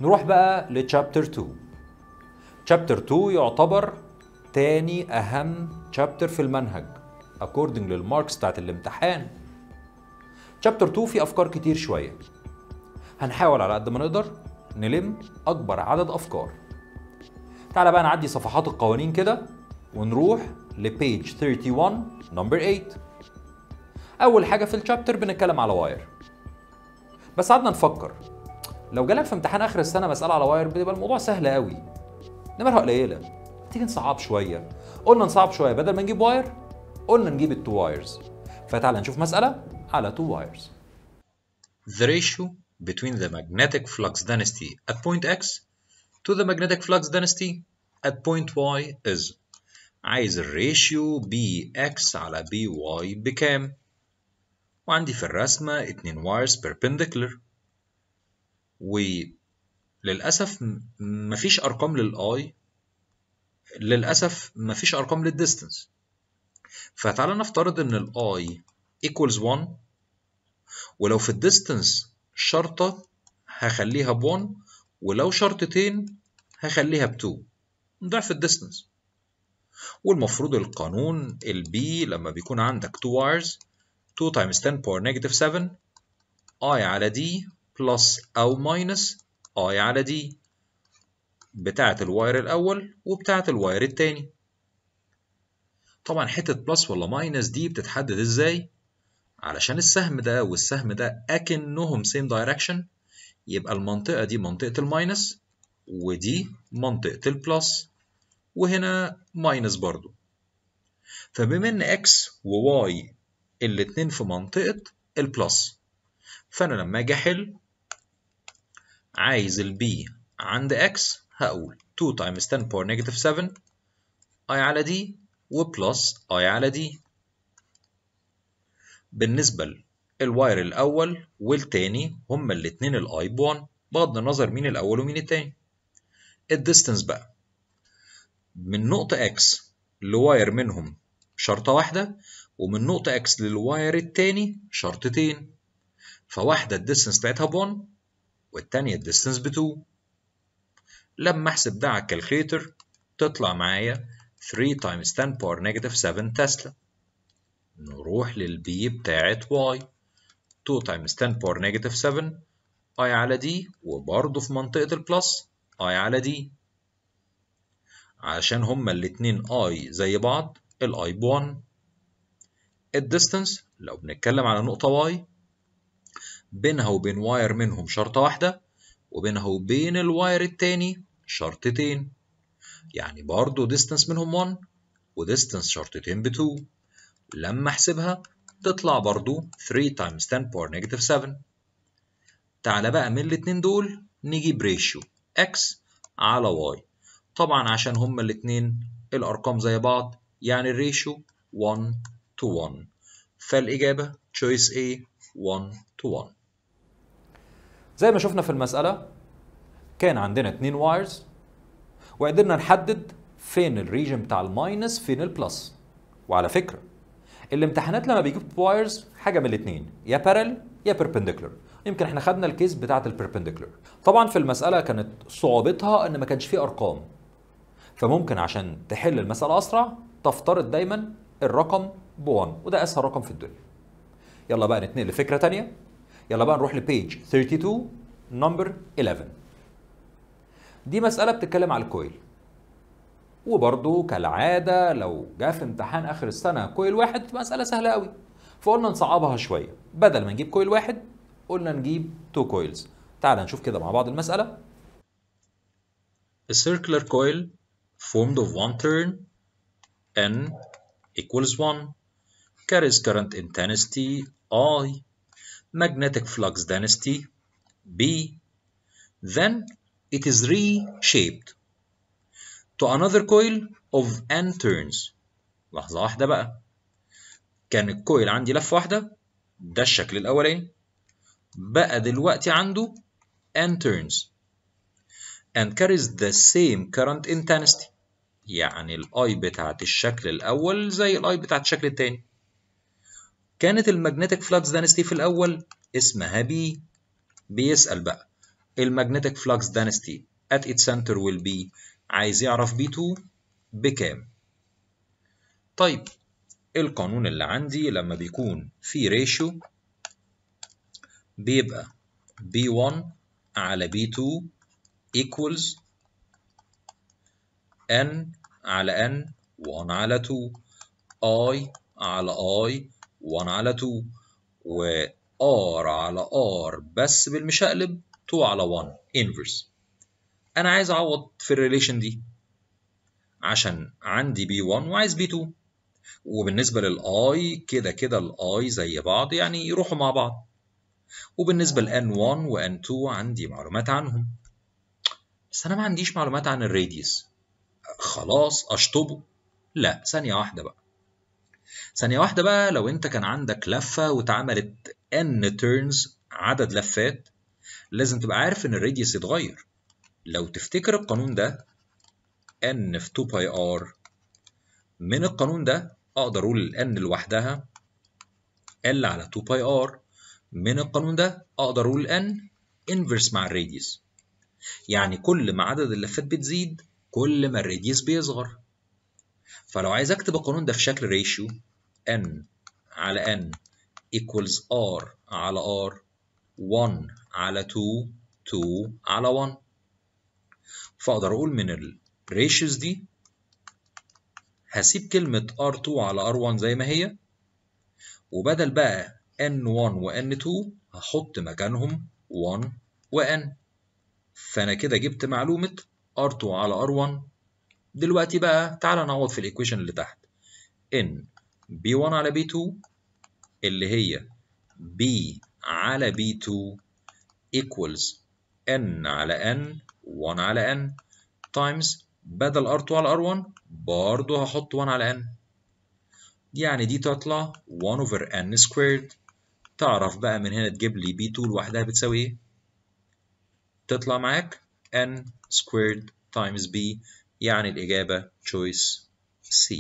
نروح بقى لتشابتر 2 تشابتر 2 يعتبر تاني أهم تشابتر في المنهج according للماركس بتاعت الامتحان تشابتر 2 فيه أفكار كتير شوية هنحاول على قد ما نقدر نلم أكبر عدد أفكار تعالى بقى نعدي صفحات القوانين كده ونروح لبيج 31 نمبر 8 أول حاجة في الشابتر بنتكلم على واير بس قعدنا نفكر لو جالك في امتحان آخر السنة مسألة على واير بيبقى الموضوع سهل قوي نمرها قليلة تيجي نصعب شوية قلنا نصعب شوية بدل ما نجيب واير قلنا نجيب التو وايرز فتعالى نشوف مسألة على تو وايرز The ratio between the magnetic flux density at point X to the magnetic flux density at point Y is عايز الريشيو BX على BY بكام؟ وعندي في الرسمة اتنين وايرز perpendicular وللأسف م- مفيش أرقام للآي للأسف مفيش أرقام للديستنس فتعالى نفترض إن الآي equals 1 ولو في الديستنس شرطة هخليها ب 1 ولو شرطتين هخليها ب 2 ضعف الديستنس والمفروض القانون البي لما بيكون عندك 2 wires 2 times 10 power negative 7 I على دي بلس أو ماينس I على دي بتاعة الواير الأول وبتاعة الواير التاني طبعا حتة بلس ولا ماينس دي بتتحدد ازاي؟ علشان السهم ده والسهم ده أكنهم same direction يبقى المنطقة دي منطقة الماينس ودي منطقة البلس وهنا ماينس برضو فبما ان x و y الاتنين في منطقة البلس فأنا لما أجي أحل عايز البي عند x هقول 2 times 10 power negative 7 i على دي وبلس i على دي بالنسبة للواير الأول والتاني هما الاتنين الاي ب 1 بغض النظر مين الأول ومين التاني الديستنس بقى من نقطة x لواير منهم شرطة واحدة ومن نقطة x للواير التاني شرطتين فواحدة الديستنس بتاعتها ب 1 والتانية الديستنس ب 2 لما احسب ده على الكالكليتر تطلع معايا 3 times 10 power negative 7 تسلا نروح للبي بتاعت y 2 times 10 power negative 7 i على دي وبرضه في منطقة البلس i على دي عشان هما الاتنين i زي بعض ال i ب 1 الديستنس لو بنتكلم على نقطة y بينها وبين واير منهم شرطة واحدة وبينها وبين الواير التاني شرطتين يعني برضه ديستنس منهم 1 وديستنس شرطتين ب 2 لما احسبها تطلع برضه 3 times 10 power negative 7 تعالى بقى من الاتنين دول نجيب ريشيو x على y طبعا عشان هما الاتنين الأرقام زي بعض يعني الريشيو 1 to 1 فالإجابة choice A 1 to 1 زي ما شفنا في المسألة كان عندنا اتنين وايرز وقدرنا نحدد فين الريجن بتاع الماينس فين البلس وعلى فكرة الامتحانات لما بيجيب وايرز حاجة من الاتنين يا بارل يا بيربنديكولر يمكن احنا خدنا الكيس بتاعة البيربنديكولر طبعا في المسألة كانت صعوبتها ان ما كانش فيه ارقام فممكن عشان تحل المسألة اسرع تفترض دايما الرقم ب 1 وده اسهل رقم في الدنيا يلا بقى نتنقل لفكرة تانية يلا بقى نروح لبيج 32 نمبر 11 دي مسألة بتتكلم على الكويل وبرضه كالعادة لو جه في امتحان آخر السنة كويل واحد تبقى مسألة سهلة قوي فقلنا نصعبها شوية بدل ما نجيب كويل واحد قلنا نجيب تو كويلز تعال نشوف كده مع بعض المسألة A circular coil formed of one turn N equals 1 carries current intensity I magnetic flux density B then it is reshaped to another coil of N turns لحظة واحدة بقى كان الكويل عندي لفة واحدة ده الشكل الأولاني بقى دلوقتي عنده N turns and carries the same current intensity يعني الاي بتاعت الشكل الأول زي الاي بتاعت الشكل التاني كانت المagnetic flux density في الأول اسمها بي بيسأل بقى المagnetic flux density at its center will be عايز يعرف B2 بكام طيب القانون اللي عندي لما بيكون في ريشيو بيبقى B1 على B2 equals N على N 1 على 2 I على I 1 على 2 و R على R بس بالمشقلب 2 على 1 inverse أنا عايز أعوض في الريليشن دي عشان عندي B1 وعايز B2 وبالنسبة للI كده كده الI زي بعض يعني يروحوا مع بعض وبالنسبة ل N1 و N2 عندي معلومات عنهم بس أنا ما عنديش معلومات عن الراديوس خلاص أشطبه لا ثانية واحدة بقى ثانية واحدة بقى لو أنت كان عندك لفة واتعملت N turns عدد لفات لازم تبقى عارف إن الراديوس يتغير لو تفتكر القانون ده N في 2 باي R من القانون ده أقدر أقول ال N لوحدها L على 2 باي R من القانون ده أقدر أقول N inverse مع الراديوس يعني كل ما عدد اللفات بتزيد كل ما الراديوس بيصغر فلو عايز أكتب القانون ده في شكل ريشيو N على N equals R على R 1 على 2 2 على 1 فأقدر أقول من الريشيوز دي هسيب كلمة R2 على R1 زي ما هي وبدل بقى N1 و N2 هحط مكانهم 1 و N فأنا كده جبت معلومة R2 على R1 دلوقتي بقى تعالى نعوض في الإيكويشن اللي تحت N B1 على B2 اللي هي B على B2 equals N على N 1 على N times بدل R2 على R1 برضه هحط 1 على N يعني دي تطلع 1 over N squared تعرف بقى من هنا تجيب لي B2 لوحدها بتساوي ايه؟ تطلع معاك N squared times B يعني الإجابة choice C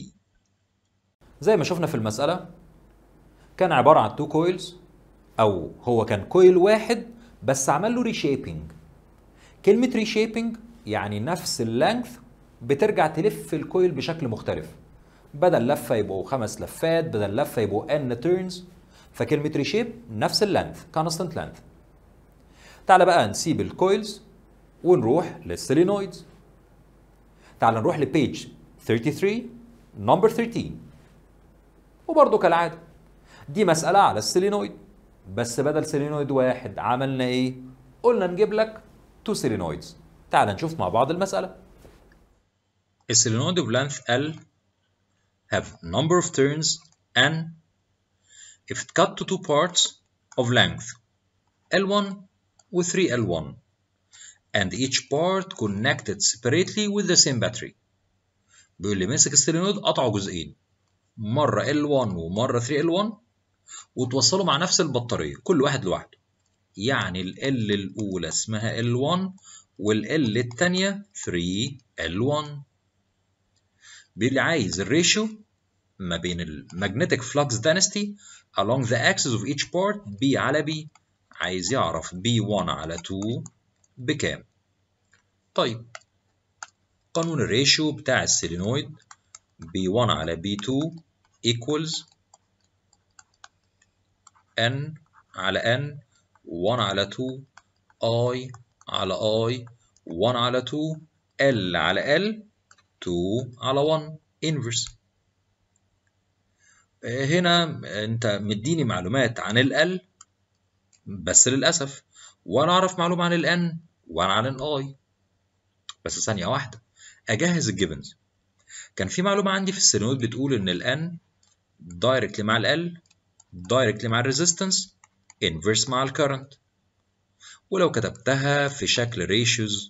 زي ما شفنا في المسألة كان عبارة عن تو كويلز أو هو كان كويل واحد بس عمل له ريشيبنج كلمة ريشيبنج يعني نفس اللينث بترجع تلف الكويل بشكل مختلف بدل لفة يبقوا خمس لفات بدل لفة يبقوا n turns فكلمة ريشيب نفس اللينث constant length تعال بقى نسيب الكويلز ونروح للسيلينويدز تعال نروح لبيج 33 نمبر 13 وبرضه كالعادة دي مسألة على السيلينويد بس بدل سيلينويد واحد عملنا ايه؟ قلنا نجيب لك تو سيلينويدز تعال نشوف مع بعض المسألة السيلينويد of length L have number of turns N if it cut to two parts of length L1 و 3L1 and each part connected separately with the same battery بيقول لي مسك السيلينويد قطعه جزئين مرة L1 ومرة 3L1 وتوصلوا مع نفس البطارية كل واحد لوحده يعني ال L الأولى اسمها L1 وال L التانية 3L1 بيقول لي عايز الريشيو ما بين ال magnetic flux density along the axis of each part B على B عايز يعرف B1 على 2 بكام طيب قانون الريشيو بتاع السيلينويد B1 على B2 equals N على N 1 على 2 I على I 1 على 2 L على L 2 على 1 inverse هنا انت مديني معلومات عن ال L بس للأسف وأنا أعرف معلومة عن ال N وأنا عن ال I بس ثانية واحدة أجهز الجيفنز كان في معلومة عندي في السينود بتقول إن ال N دايركتلي مع ال L دايركتلي مع الريزيستنس انفرس مع الكرنت ولو كتبتها في شكل ريشيوز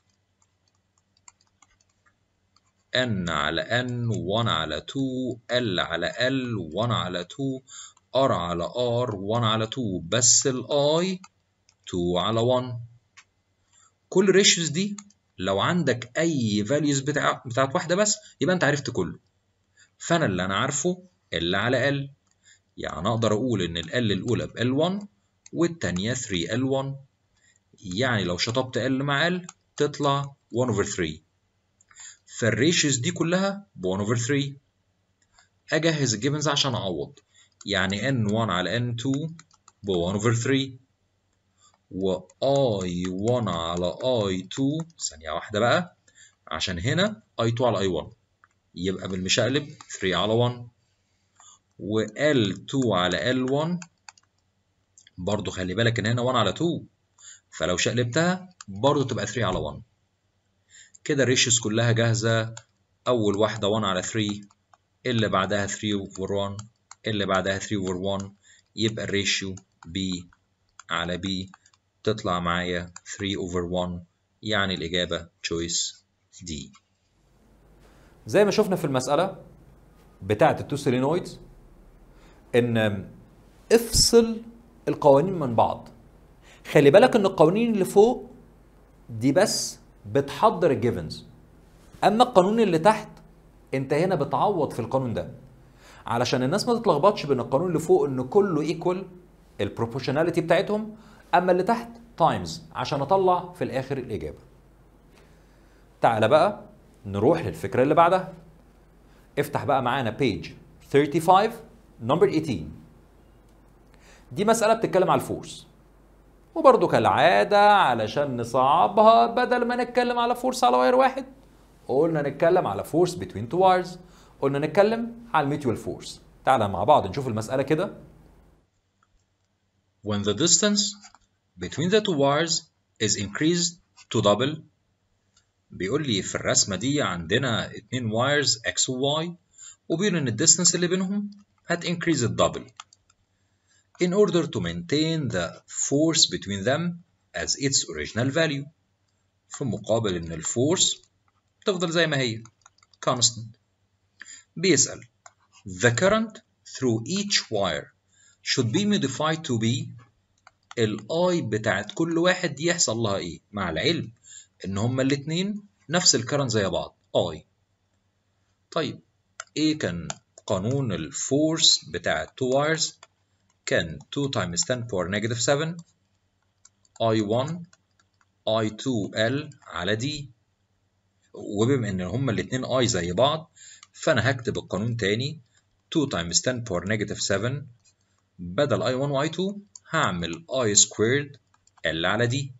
n على n 1 على 2 l على l 1 على 2 r على r 1 على 2 بس ال i 2 على 1 كل ريشيوز دي لو عندك اي فاليوز بتاع بتاعت واحده بس يبقى انت عرفت كله فانا اللي انا عارفه ال على ال يعني اقدر اقول ان ال الاولى ب L1 والتانية 3L1 يعني لو شطبت ال مع ال تطلع 1 over 3 فالريشيوز دي كلها ب 1 over 3 اجهز الجيفنز عشان اعوض يعني n1 على n2 ب 1 over 3 و i1 على i2 ثانية واحدة بقى عشان هنا i2 على i1 يبقى بالمشقلب 3 على 1 و L2 على L1 برضو خلي بالك ان هنا 1 على 2 فلو شقلبتها برضو تبقى 3 على 1 كده الريشيوز كلها جاهزة أول واحدة 1 على 3 اللي بعدها 3 over 1 اللي بعدها 3 over 1 يبقى الريشيو B على B تطلع معايا 3 over 1 يعني الإجابة choice D زي ما شفنا في المسألة بتاعة التو سيلينويدز إن افصل القوانين من بعض خلي بالك إن القوانين اللي فوق دي بس بتحضر الجيفنز أما القانون اللي تحت أنت هنا بتعوض في القانون ده علشان الناس ما تتلخبطش بين القانون اللي فوق إن كله ايكوال البروبوشناليتي بتاعتهم أما اللي تحت تايمز عشان أطلع في الآخر الإجابة تعالى بقى نروح للفكرة اللي بعدها افتح بقى معانا page 35 number 18 دي مسألة بتتكلم على الفورس وبرضه كالعادة علشان نصعبها بدل ما نتكلم على فورس على واير واحد قلنا نتكلم على فورس between two wires قلنا نتكلم على الميتيوال فورس تعالى مع بعض نشوف المسألة كده When the distance between the two wires is increased to double بيقول لي في الرسمة دي عندنا اتنين wires x و y وبيقول إن الديستنس اللي بينهم هت increase الدبل in order to maintain the force between them as its original value في مقابل إن الفورس تفضل زي ما هي constant بيسأل the current through each wire should be modified to be الاي بتاعت كل واحد يحصل لها ايه مع العلم ان هما الاتنين نفس الكرنت زي بعض اي طيب ايه كان قانون الفورس بتاع two wires كان 2 times 10 power negative 7 I1 I2L على D وبما ان هما الاتنين I زي بعض فانا هكتب القانون تاني 2 times 10 power negative 7 بدل I1 و I2 هعمل I squared L على D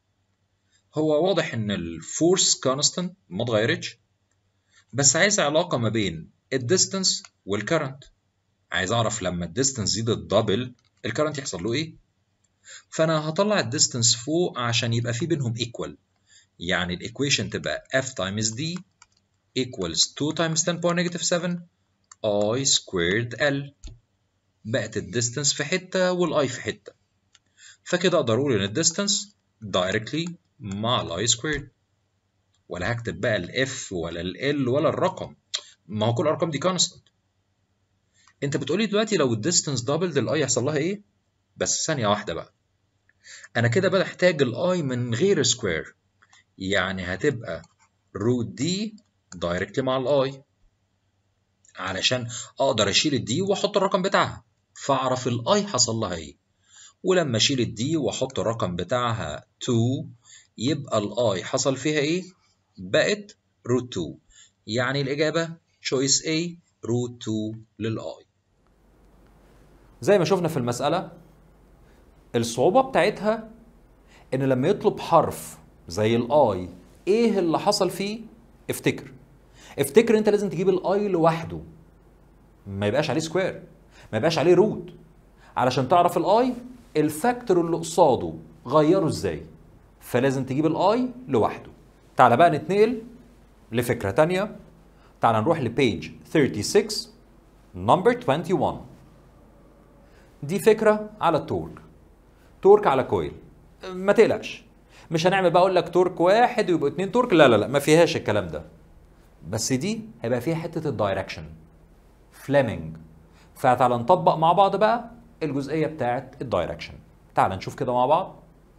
هو واضح ان الفورس كونستانت ما اتغيرتش بس عايز علاقه ما بين الديستانس والكرنت عايز اعرف لما الديستانس زيد الدبل الكرنت يحصل له ايه فانا هطلع الديستانس فوق عشان يبقى في بينهم ايكوال يعني الايكويشن تبقى f times d equals 2 times 10 power negative 7 i squared l بقت الديستانس في حته والاي في حته فكده اقدر اقول ان الديستانس directly مع الاي سكويرد ولا هكتب بقى الاف ولا ال ولا الرقم ما هو كل الارقام دي كونستنت انت بتقولي دلوقتي لو الديستنس دبلد الاي يحصل لها ايه بس ثانيه واحده بقى انا كده بحتاج الاي من غير سكوير يعني هتبقى روت دي دايركتلي مع الاي علشان اقدر اشيل الدي واحط الرقم بتاعها فاعرف الاي حصل لها ايه ولما اشيل الدي واحط الرقم بتاعها 2 يبقى الاي حصل فيها ايه بقت روت 2 يعني الاجابه choice A روت 2 للاي زي ما شفنا في المسألة الصعوبة بتاعتها إن لما يطلب حرف زي الآي إيه اللي حصل فيه افتكر افتكر أنت لازم تجيب الآي لوحده ما يبقاش عليه سكوير ما يبقاش عليه روت علشان تعرف الآي الفاكتور اللي قصاده غيره إزاي فلازم تجيب الآي لوحده تعال بقى نتنقل لفكرة تانية تعال نروح لبيج 36 نمبر 21 دي فكرة على التورك تورك على كويل ما تقلقش مش هنعمل بقى اقول لك تورك واحد ويبقوا اتنين تورك لا لا لا ما فيهاش الكلام ده بس دي هيبقى فيها حتة الدايركشن فليمنج فتعال نطبق مع بعض بقى الجزئية بتاعت الدايركشن تعال نشوف كده مع بعض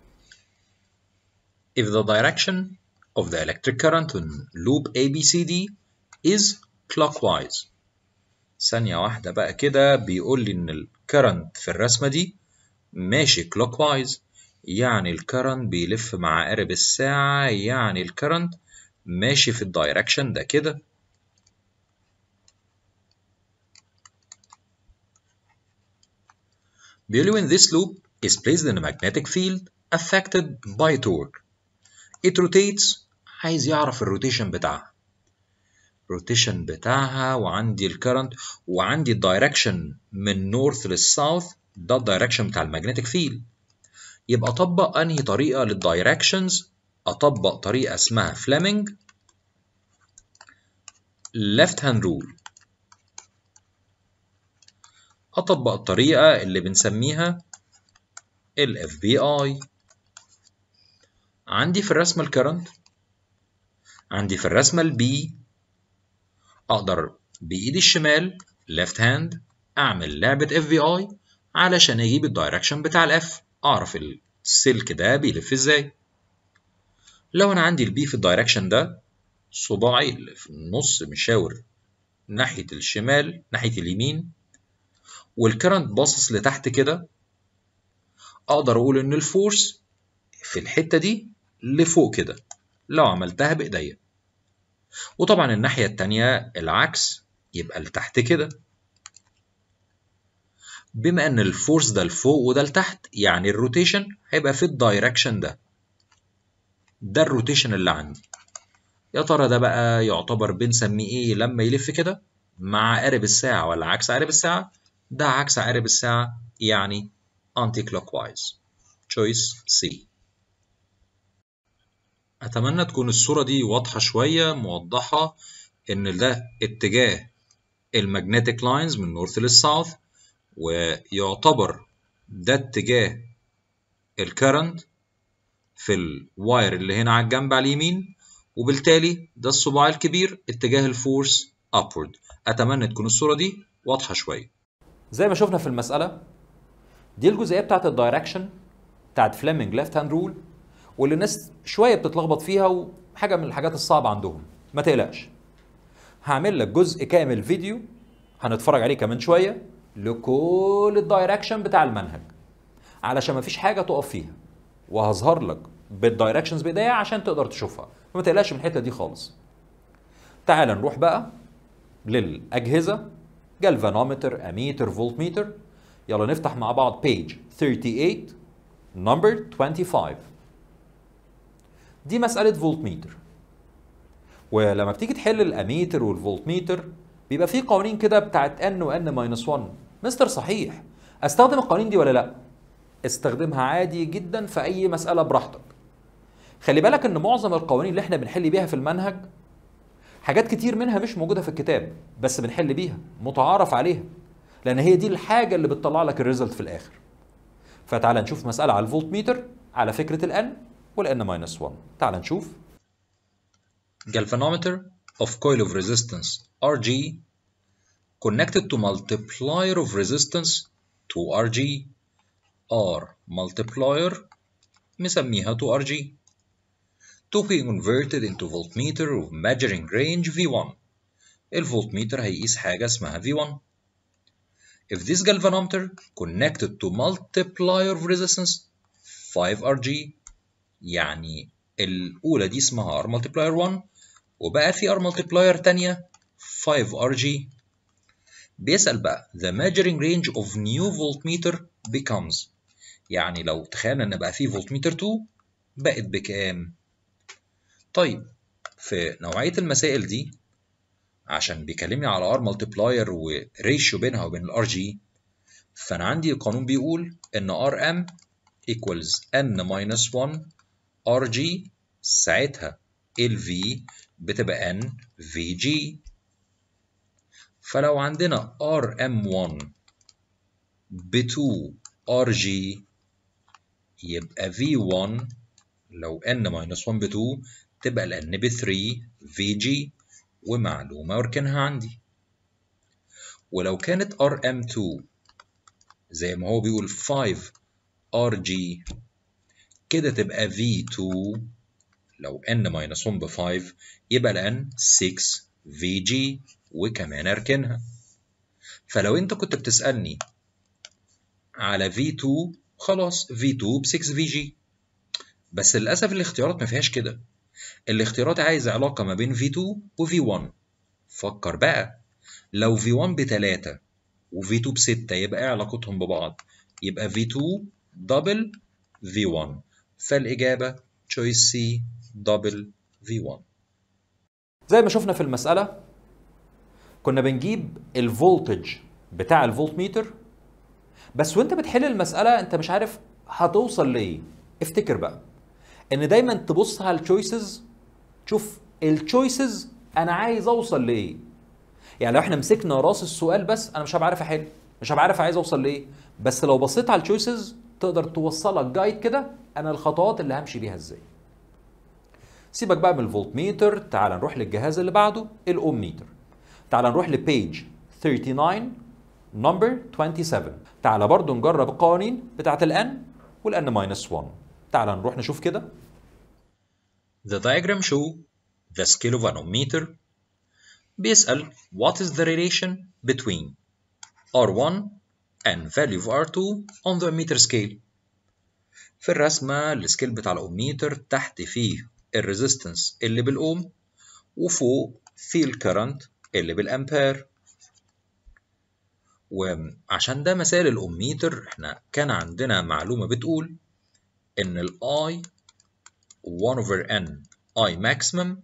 if the direction of the electric current on loop ABCD is clockwise ثانية واحدة بقى كده بيقول لي إن الكرنت في الرسمة دي ماشي clockwise يعني الكرنت بيلف مع قارب الساعة يعني الكرنت ماشي في الدايركشن ده كده بيقول لي when this loop is placed in a magnetic field affected by torque it rotates عايز يعرف الروتيشن بتاعها الروتيشن بتاعها وعندي الكرنت وعندي الدايركشن من نورث للساوث ده الدايركشن بتاع المagnetic فيلد يبقى اطبق انهي طريقه للدايركشنز اطبق طريقه اسمها فليمنج left hand rule اطبق الطريقه اللي بنسميها ال FBI عندي في الرسمه الكرنت عندي في الرسمه البي اقدر بايدي الشمال left hand اعمل لعبه FBI علشان اجيب الدايركشن بتاع الاف اعرف السلك ده بيلف ازاي لو انا عندي البي في الدايركشن ده صباعي اللي في النص مشاور ناحية الشمال ناحية اليمين والكرنت باصص لتحت كده اقدر اقول ان الفورس في الحتة دي لفوق كده لو عملتها بايديا وطبعا الناحية التانية العكس يبقى لتحت كده بما ان الفورس ده لفوق وده لتحت يعني الروتيشن هيبقى في الدايركشن ده ده الروتيشن اللي عندي يا ترى ده بقى يعتبر بنسميه ايه لما يلف كده مع قارب الساعة ولا عكس قارب الساعة ده عكس قارب الساعة يعني anti clockwise choice C أتمنى تكون الصورة دي واضحة شوية موضحة إن ده اتجاه المagnetic لاينز من نورث للساوث ويعتبر ده اتجاه الكرنت في الواير اللي هنا على الجنب على اليمين وبالتالي ده الصباع الكبير اتجاه الفورس upward اتمنى تكون الصوره دي واضحه شويه زي ما شفنا في المسألة دي الجزئية بتاعت الدايركشن بتاعت فليمنج ليفت هاند رول واللي الناس شوية بتتلخبط فيها وحاجة من الحاجات الصعبة عندهم ما تقلقش هعمل لك جزء كامل فيديو هنتفرج عليه كمان شوية لكل الدايركشن بتاع المنهج علشان مفيش حاجة تقف فيها وهظهر لك بالدايركشنز بايديا عشان تقدر تشوفها فما تقلقش من الحتة دي خالص تعال نروح بقى للأجهزة جالفانومتر اميتر فولتميتر يلا نفتح مع بعض بيج 38 نمبر 25 دي مسألة فولتميتر ولما بتيجي تحل الاميتر والفولتميتر بيبقى في قوانين كده بتاعت n و n ماينس 1 مستر صحيح استخدم القوانين دي ولا لا استخدمها عادي جدا في اي مسألة براحتك خلي بالك ان معظم القوانين اللي احنا بنحل بيها في المنهج حاجات كتير منها مش موجودة في الكتاب بس بنحل بيها متعارف عليها لان هي دي الحاجة اللي بتطلع لك الريزلت في الاخر فتعال نشوف مسألة على الفولت ميتر على فكرة الان والان ماينس 1 تعال نشوف galvanometer of coil of resistance Rg connected to multiplier of resistance 2Rg R multiplier مسميها 2Rg to be converted into voltmeter of measuring range V1 الفولتميتر هيقيس حاجة اسمها V1 If this galvanometer connected to multiplier of resistance 5Rg يعني الأولى دي اسمها R multiplier 1 وبقى في R multiplier تانية 5Rg بيسأل بقى the measuring range of new voltmeter becomes يعني لو تخيلنا ان بقى في فولتميتر 2 بقت بكام؟ طيب في نوعية المسائل دي عشان بيكلمني على R multiplier وريشيو بينها وبين ال RG فأنا عندي قانون بيقول إن RM equals N minus 1 RG ساعتها ال V بتبقى N VG فلو عندنا RM1 ب 2 RG يبقى V1 لو N minus 1 ب 2 تبقى ال N ب 3 VG ومعلومة واركنها عندي ولو كانت RM2 زي ما هو بيقول 5 RG كده تبقى V2 لو N minus 1 ب 5 يبقى ال N 6 VG وكمان اركنها فلو انت كنت بتسألني على V2 خلاص V2 ب 6 VG بس للأسف الاختيارات ما فيهاش كده الاختيارات عايزة علاقة ما بين V2 و V1 فكر بقى لو V1 ب 3 و V2 ب 6 يبقى ايه علاقتهم ببعض؟ يبقى V2 دبل V1 فالإجابة choice C دبل V1 زي ما شفنا في المسألة كنا بنجيب الفولتج بتاع الفولت ميتر بس وانت بتحل المسألة انت مش عارف هتوصل لايه افتكر بقى ان دايما تبص على التشويسز تشوف التشويسز انا عايز اوصل لايه يعني لو احنا مسكنا راس السؤال بس انا مش هبقى عارف احل مش هبقى عارف عايز اوصل لايه بس لو بصيت على التشويسز تقدر توصلك جايد كده انا الخطوات اللي همشي بيها ازاي سيبك بقى من الفولت ميتر تعال نروح للجهاز اللي بعده الاوم ميتر تعال نروح لبيج 39 نمبر 27 تعال برضو نجرب القوانين بتاعت الان والان ماينس 1 تعال نروح نشوف كده The diagram show the scale of an ohm meter بيسأل what is the relation between R1 and value of R2 on the meter scale في الرسمة السكيل بتاع الأوميتر تحت فيه الريزيستنس اللي بالأوم وفوق فيه الكرنت اللي بالأمبير وعشان ده مثال الأوميتر احنا كان عندنا معلومة بتقول إن ال I 1 over N I maximum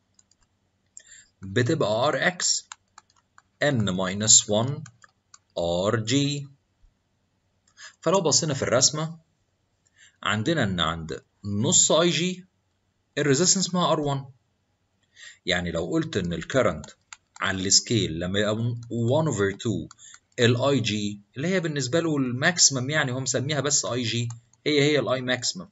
بتبقى Rx N minus 1 RG فلو بصينا في الرسمة عندنا إن عند نص اي جي الريزيستنس اسمها R1 يعني لو قلت إن الكرنت على السكيل لما يبقى 1 over 2 الاي جي اللي هي بالنسبة له الماكسيمم يعني هو مسميها بس اي جي هي هي الاي ماكسيمم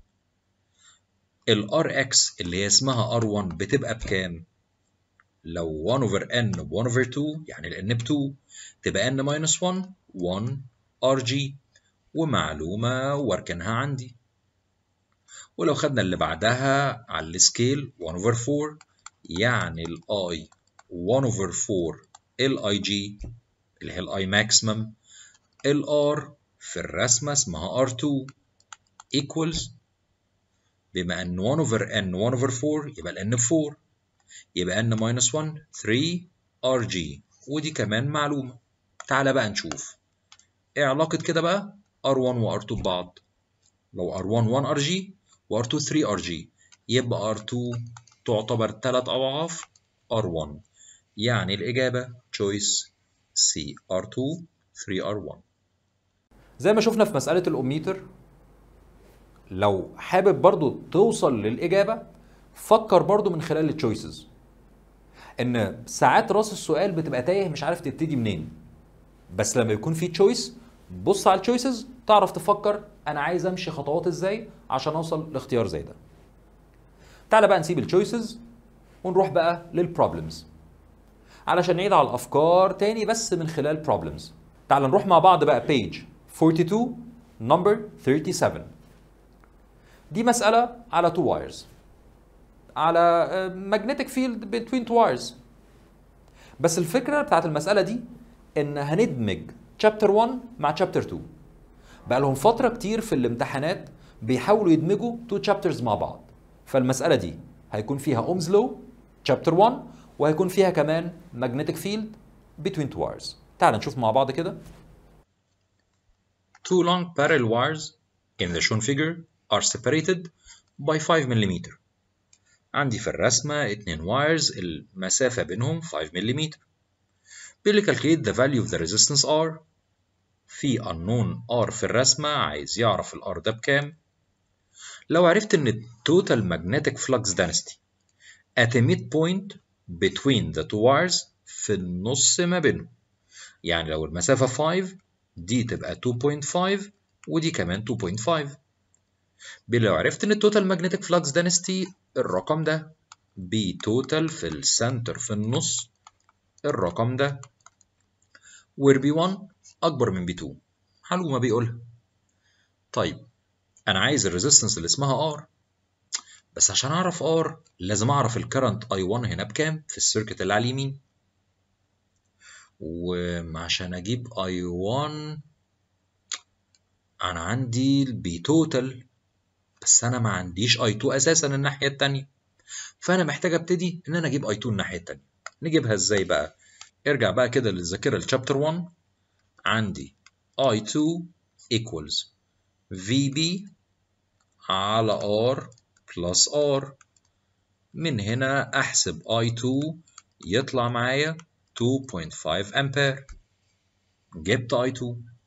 الار اكس اللي هي اسمها ار 1 بتبقى بكام؟ لو 1 over n ب 1 over 2 يعني ال n ب 2 تبقى n minus 1 1 ار جي ومعلومة واركنها عندي ولو خدنا اللي بعدها على السكيل 1 over 4 يعني الاي 1 over 4 الاي جي اللي هي الاي ماكسيمم الار في الرسمة اسمها R2 equals بما ان 1 over n 1 over 4 يبقى ال n ب 4 يبقى n minus 1 3 rg ودي كمان معلومة تعالى بقى نشوف ايه علاقة كده بقى R1 و R2 ببعض لو R1 1 rg و R2 3 rg يبقى R2 تعتبر 3 أضعاف R1 يعني الإجابة choice C R2 3 R1 زي ما شفنا في مسألة الأوميتر لو حابب برضو توصل للإجابة فكر برضو من خلال التشويسز إن ساعات راس السؤال بتبقى تايه مش عارف تبتدي منين بس لما يكون في تشويس بص على التشويسز تعرف تفكر أنا عايز أمشي خطوات إزاي عشان أوصل لاختيار زي ده تعالى بقى نسيب التشويسز ونروح بقى للبروبلمز علشان نعيد على الأفكار تاني بس من خلال بروبلمز تعال نروح مع بعض بقى page 42 number 37 دي مسألة على two wires على آه، magnetic field between two wires بس الفكرة بتاعت المسألة دي إن هندمج chapter 1 مع chapter 2 بقى لهم فترة كتير في الامتحانات بيحاولوا يدمجوا two chapters مع بعض فالمسألة دي هيكون فيها Ohm's law chapter 1 وهيكون فيها كمان magnetic field between two wires تعال نشوف مع بعض كده Two long parallel wires in the shown figure are separated by 5 mm. عندي في الرسمة اتنين wires المسافة بينهم 5 ملم. بيقول لي calculate the value of the resistance R. في unknown R في الرسمة عايز يعرف ال R ده بكام. لو عرفت إن total magnetic flux density at a midpoint between the two wires في النص ما بينهم. يعني لو المسافة 5 دي تبقى 2.5 ودي كمان 2.5 لو عرفت ان التوتال ماجنتيك فلكس دانستي الرقم ده بي توتال في السنتر في النص الرقم ده وير بي 1 اكبر من بي 2 معلومه بيقولها طيب انا عايز الريزيستنس اللي اسمها ار بس عشان اعرف ار لازم اعرف الكرنت اي 1 هنا بكام في السيركت اللي على اليمين وعشان اجيب اي 1 انا عندي البي توتال بس انا ما عنديش اي 2 اساسا الناحيه التانية فانا محتاج ابتدي ان انا اجيب اي 2 الناحيه التانية نجيبها ازاي بقى ارجع بقى كده للذاكره الشابتر 1 عندي اي 2 equals VB على R plus R من هنا احسب I2 يطلع معايا 2.5 امبير جبت I2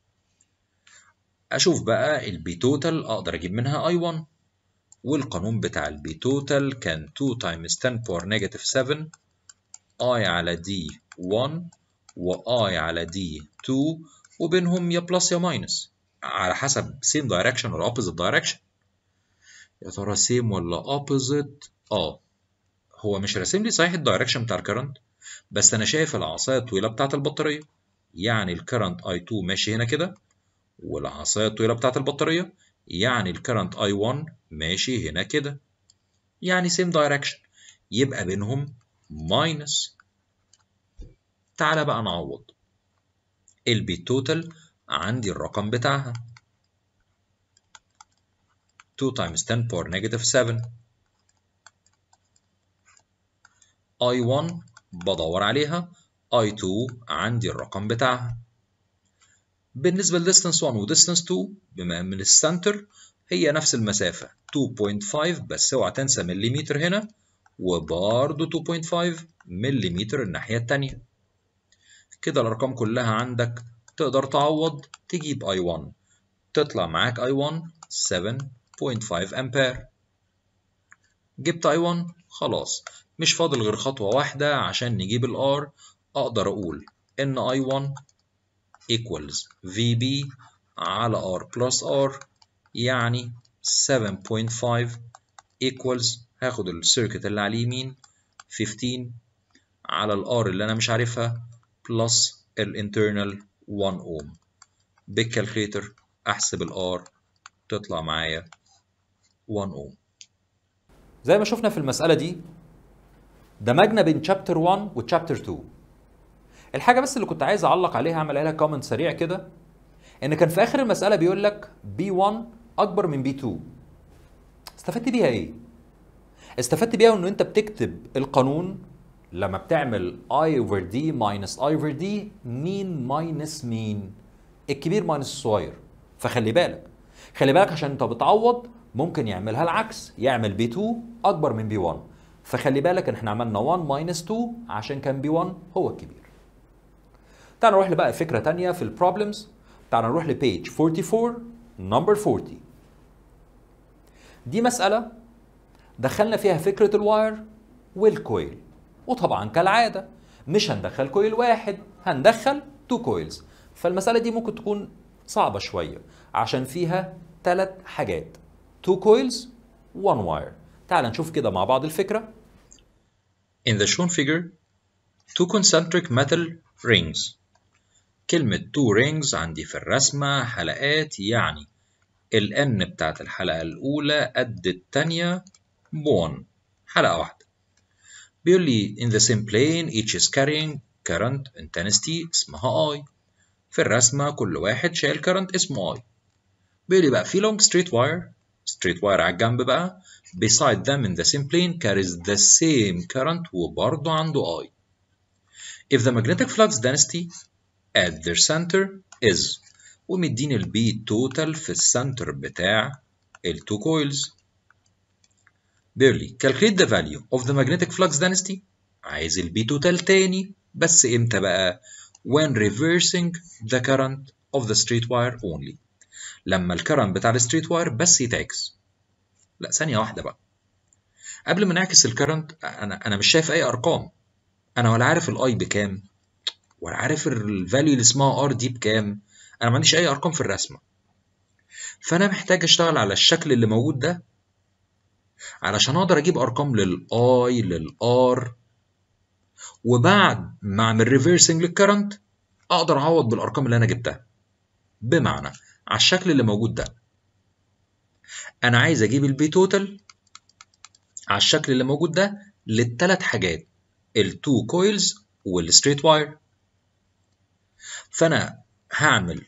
اشوف بقى البي توتال اقدر اجيب منها I1 والقانون بتاع البي توتال كان 2 times 10 power negative 7 I على D 1 و I على D 2 وبينهم يا بلس يا ماينس على حسب same direction ولا opposite direction يا ترى same ولا opposite اه هو مش راسم لي صحيح الدايركشن بتاع الكرنت بس انا شايف العصايه الطويله بتاعه البطاريه يعني الكرنت I2 ماشي هنا كده والعصايه الطويله بتاعه البطاريه يعني الكرنت I1 ماشي هنا كده يعني same direction يبقى بينهم ماينس تعالى بقى نعوض البي توتال عندي الرقم بتاعها 2 times 10 power negative 7 I1 بدور عليها I2 عندي الرقم بتاعها بالنسبة ل distance 1 و distance 2 بما من السنتر هي نفس المسافة 2.5 بس اوعى تنسى مليمتر هنا وبرضه 2.5 مليمتر الناحية التانية كده الأرقام كلها عندك تقدر تعوض تجيب I1 تطلع معاك I1 7.5 أمبير جبت I1 خلاص مش فاضل غير خطوة واحدة عشان نجيب ال R أقدر أقول إن I1 equals VB على R plus R يعني 7.5 equals هاخد السيركت اللي على اليمين 15 على ال R اللي أنا مش عارفها plus الانترنال 1 ohm بالكالكليتر أحسب ال R تطلع معايا 1 ohm زي ما شفنا في المسألة دي دمجنا بين شابتر 1 وشابتر 2 الحاجة بس اللي كنت عايز أعلق عليها أعمل عليها كومنت سريع كده إن كان في آخر المسألة بيقول لك B1 أكبر من B2 استفدت بيها إيه؟ استفدت بيها إنه أنت بتكتب القانون لما بتعمل I over D minus I over D مين minus مين؟ الكبير minus الصغير فخلي بالك خلي بالك عشان أنت بتعوض ممكن يعملها العكس يعمل B2 أكبر من B1 فخلي بالك ان احنا عملنا 1 minus 2 عشان كان B1 هو الكبير تعال نروح لبقى فكرة تانية في البروبلمز تعال نروح لبيج 44 نمبر 40 دي مسألة دخلنا فيها فكرة الواير والكويل وطبعا كالعادة مش هندخل كويل واحد هندخل تو كويلز فالمسألة دي ممكن تكون صعبة شوية عشان فيها ثلاث حاجات تو كويلز 1 واير تعال نشوف كده مع بعض الفكرة In the shown figure, two concentric metal rings. كلمة two rings عندي في الرسمة حلقات يعني ال N بتاعت الحلقة الأولى قد التانية بون حلقة واحدة. بيقول لي in the same plane each is carrying current intensity اسمها I. في الرسمة كل واحد شايل current اسمه I. بيقول لي بقى في long straight wire straight wire على الجنب بقى beside them in the same plane carries the same current وبرضه عنده I. If the magnetic flux density at their center is ومديني البي توتال في السنتر بتاع ال two coils. بيقول لي calculate the value of the magnetic flux density عايز البي توتال تاني بس امتى بقى؟ when reversing the current of the straight wire only. لما الكرنت بتاع الستريت واير بس يتعكس. لا ثانية واحدة بقى. قبل ما نعكس الكرنت انا انا مش شايف اي ارقام. انا ولا عارف الاي بكام ولا عارف الفاليو اللي اسمها ار دي بكام. انا ما عنديش اي ارقام في الرسمة. فانا محتاج اشتغل على الشكل اللي موجود ده علشان اقدر اجيب ارقام للاي للار وبعد ما اعمل ريفرسنج للكرنت اقدر اعوض بالارقام اللي انا جبتها. بمعنى على الشكل اللي موجود ده انا عايز اجيب البي توتال على الشكل اللي موجود ده للثلاث حاجات التو كويلز والستريت واير فانا هعمل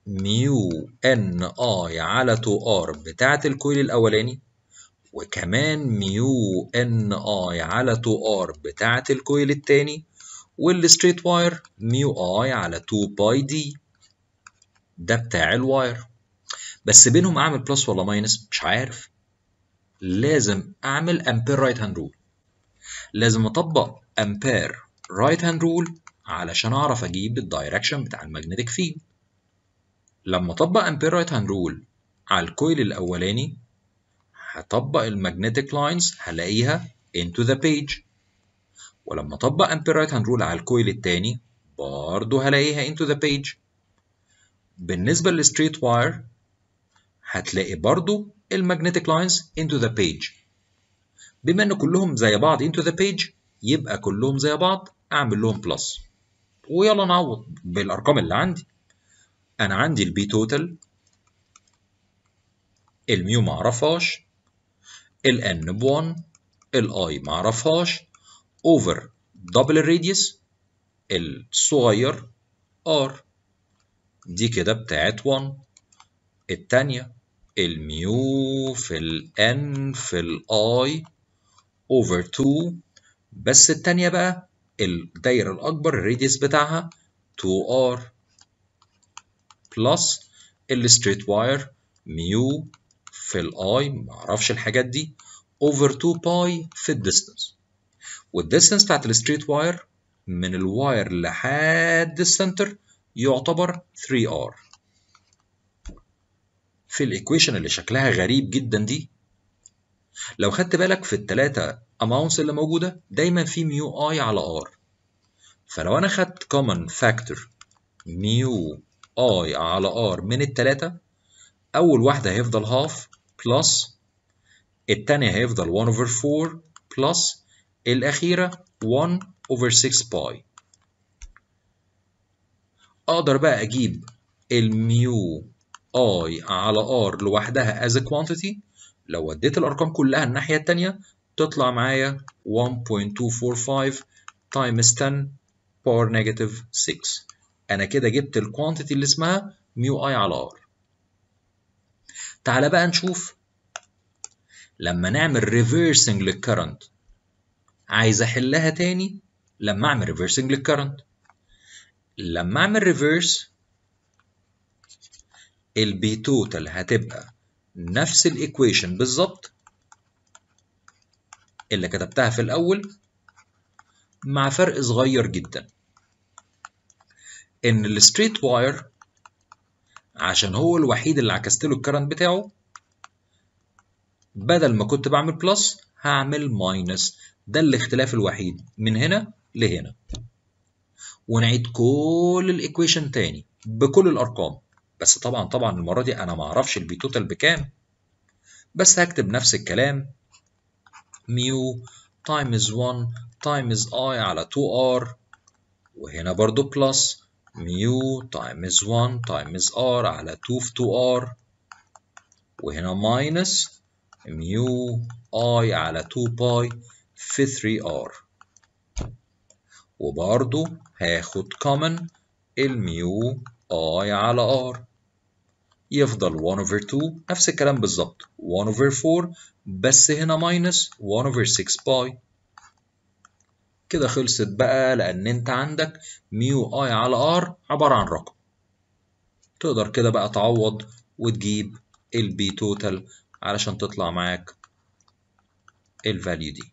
ميو ان اي على 2 ار بتاعة الكويل الاولاني وكمان ميو ان اي على 2 ار بتاعة الكويل التاني والستريت واير ميو اي على 2 باي دي ده بتاع الواير بس بينهم اعمل بلس ولا ماينس مش عارف لازم اعمل امبير رايت هاند رول لازم اطبق امبير رايت هاند رول علشان اعرف اجيب الدايركشن بتاع المagnetic فيلد لما اطبق امبير رايت هاند رول على الكويل الاولاني هطبق المagnetic لاينز هلاقيها into the page ولما اطبق امبير رايت هاند رول على الكويل التاني برضه هلاقيها into the page بالنسبة للستريت واير هتلاقي برضو المagnetic lines into the page بما ان كلهم زي بعض into the page يبقى كلهم زي بعض اعمل لهم بلس ويلا نعوض بالارقام اللي عندي انا عندي البي توتال الميو معرفهاش الان ب 1 الاي معرفهاش اوفر دبل الراديوس الصغير ار دي كده بتاعت 1 التانية الميو في ال n في ال i over 2 بس التانية بقى الدايرة الأكبر الراديوس بتاعها 2r بلس الستريت واير ميو في ال i معرفش الحاجات دي over 2 باي في الديستنس والديستنس بتاعت الستريت واير من الواير لحد السنتر يعتبر 3r في الايكويشن اللي شكلها غريب جدا دي لو خدت بالك في التلاتة amounts اللي موجودة دايما في ميو اي على ار فلو انا خدت common factor ميو اي على ار من التلاتة اول واحدة هيفضل half plus التانية هيفضل 1 over 4 plus الأخيرة 1 over 6 باي أقدر بقى أجيب الميو اي على ار لوحدها as a quantity لو وديت الارقام كلها الناحيه الثانيه تطلع معايا 1.245 times 10 power negative 6 انا كده جبت الكوانتيتي اللي اسمها ميو اي على ار تعالى بقى نشوف لما نعمل ريفيرسنج للكرنت عايز احلها تاني لما اعمل ريفيرسنج للكرنت لما اعمل ريفيرس البي توتال هتبقى نفس الايكويشن بالظبط اللي كتبتها في الاول مع فرق صغير جدا ان الستريت واير عشان هو الوحيد اللي عكست له الكرنت بتاعه بدل ما كنت بعمل بلس هعمل ماينس ده الاختلاف الوحيد من هنا لهنا ونعيد كل الايكويشن تاني بكل الارقام بس طبعا طبعا المره دي انا ما اعرفش البي توتال بكام بس هكتب نفس الكلام ميو تايمز 1 تايمز اي على 2 ار وهنا برضو بلس ميو تايمز 1 تايمز ار على 2 في 2 ار وهنا ماينس ميو اي على 2 باي في 3 ار وبرضو هاخد كومن الميو اي على ار يفضل 1 over 2 نفس الكلام بالظبط 1 over 4 بس هنا ماينس 1 over 6 باي كده خلصت بقى لأن أنت عندك ميو اي على ار عبارة عن رقم تقدر كده بقى تعوض وتجيب البي توتال علشان تطلع معاك الفاليو دي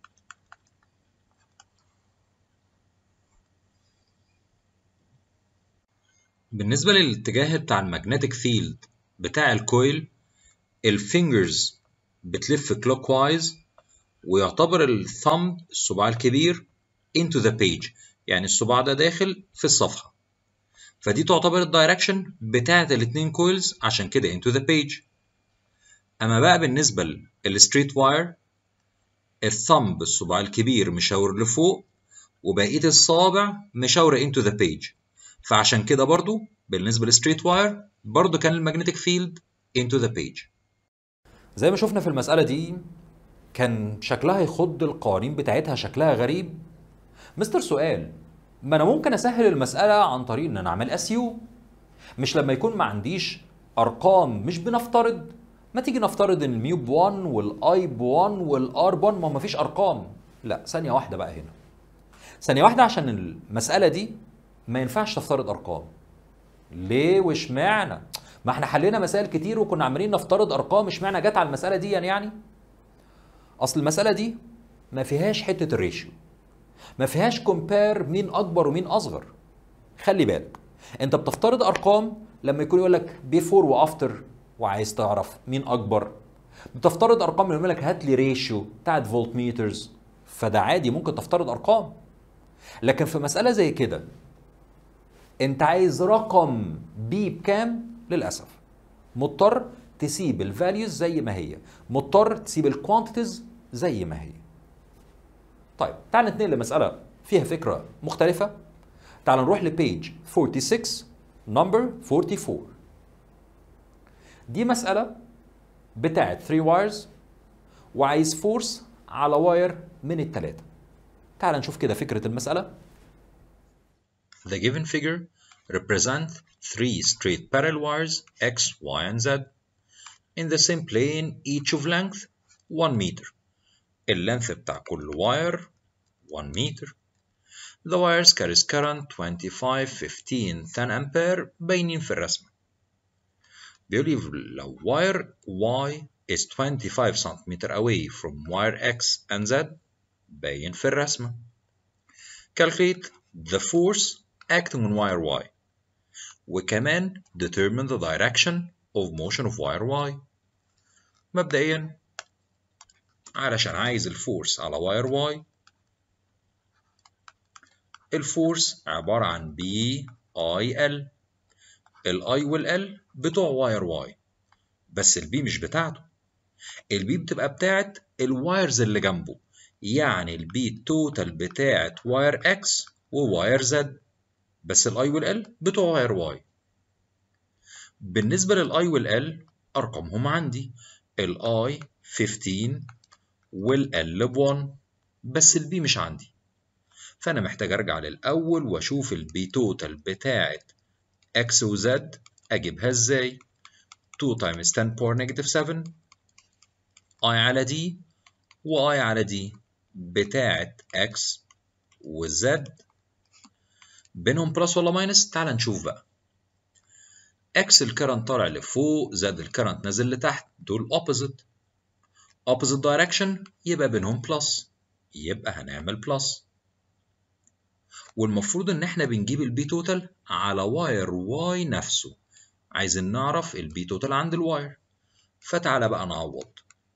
بالنسبة للاتجاه بتاع المagnetic فيلد بتاع الكويل الفينجرز بتلف كلوك وايز ويعتبر الثumb الصباع الكبير into the page يعني الصباع ده داخل في الصفحة فدي تعتبر الدايركشن بتاعة الاتنين كويلز عشان كده into the page أما بقى بالنسبة للستريت واير الثumb الصباع الكبير مشاور لفوق وبقية الصابع مشاورة into the page فعشان كده برضو بالنسبة للستريت واير برضو كان المagnetic فيلد into the page زي ما شفنا في المسألة دي كان شكلها يخض القوانين بتاعتها شكلها غريب مستر سؤال ما انا ممكن اسهل المسألة عن طريق ان انا اعمل اسيو مش لما يكون ما عنديش ارقام مش بنفترض ما تيجي نفترض ان الميو ب 1 والاي ب 1 والار ب 1 ما هو مفيش ارقام لا ثانيه واحده بقى هنا ثانيه واحده عشان المساله دي ما ينفعش تفترض ارقام ليه واشمعنى ما احنا حلينا مسائل كتير وكنا عمالين نفترض ارقام اشمعنى جت على المساله دي يعني اصل المساله دي ما فيهاش حته الريشيو ما فيهاش كومبير مين اكبر ومين اصغر خلي بالك انت بتفترض ارقام لما يكون يقول لك بيفور وافتر وعايز تعرف مين اكبر بتفترض ارقام لما يقول لك هات لي ريشيو بتاعت فولت ميترز فده عادي ممكن تفترض ارقام لكن في مساله زي كده انت عايز رقم بي بكام للاسف مضطر تسيب الفاليوز زي ما هي مضطر تسيب الكوانتيتيز زي ما هي طيب تعال نتنقل لمساله فيها فكره مختلفه تعال نروح لبيج 46 نمبر 44 دي مساله بتاعت 3 وايرز وعايز فورس على واير من الثلاثه تعال نشوف كده فكره المساله The given figure represent three straight parallel wires X, Y, and Z in the same plane each of length 1 meter. اللينث بتاع كل wire 1 meter. The wires carries current 25, 15, 10 ampere باينين في الرسمة. بيقول لي لو wire Y is 25 cm away from wire X and Z باين في الرسمة. Calculate the force acting on wire Y وكمان determine the direction of motion of wire Y مبدئيا علشان عايز الفورس على واير Y الفورس عبارة عن B I L ال I وال L بتوع واير Y بس ال B مش بتاعته ال B بتبقى بتاعت الوايرز اللي جنبه يعني ال B توتال بتاعت واير X وواير Z بس الاي والال بتوع واير واي بالنسبة للاي والال ارقامهم عندي الاي 15 والال ب 1 بس البي مش عندي فانا محتاج ارجع للاول واشوف البي توتال بتاعت اكس وزد اجيبها ازاي 2 times 10 باور نيجاتيف 7 اي على دي واي على دي بتاعت اكس والزد بينهم بلس ولا ماينس تعال نشوف بقى اكس الكرنت طالع لفوق زد الكرنت نازل لتحت دول اوبوزيت اوبوزيت دايركشن يبقى بينهم بلس يبقى هنعمل بلس والمفروض ان احنا بنجيب البي توتال على واير واي نفسه عايزين نعرف البي توتال عند الواير فتعالى بقى نعوض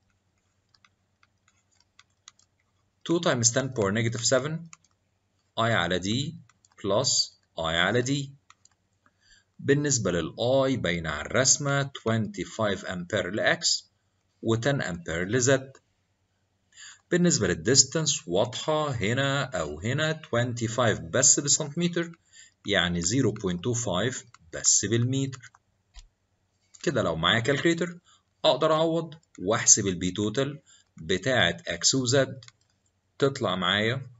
2 times 10 power negative 7 i على d plus I على D بالنسبة للI باين على الرسمة 25 أمبير لX و 10 أمبير لZ بالنسبة للديستانس واضحة هنا أو هنا 25 بس بسنتيمتر يعني 0.25 بس بالمتر كده لو معايا كالكريتر أقدر أعوض وأحسب البي توتال بتاعة X و Z تطلع معايا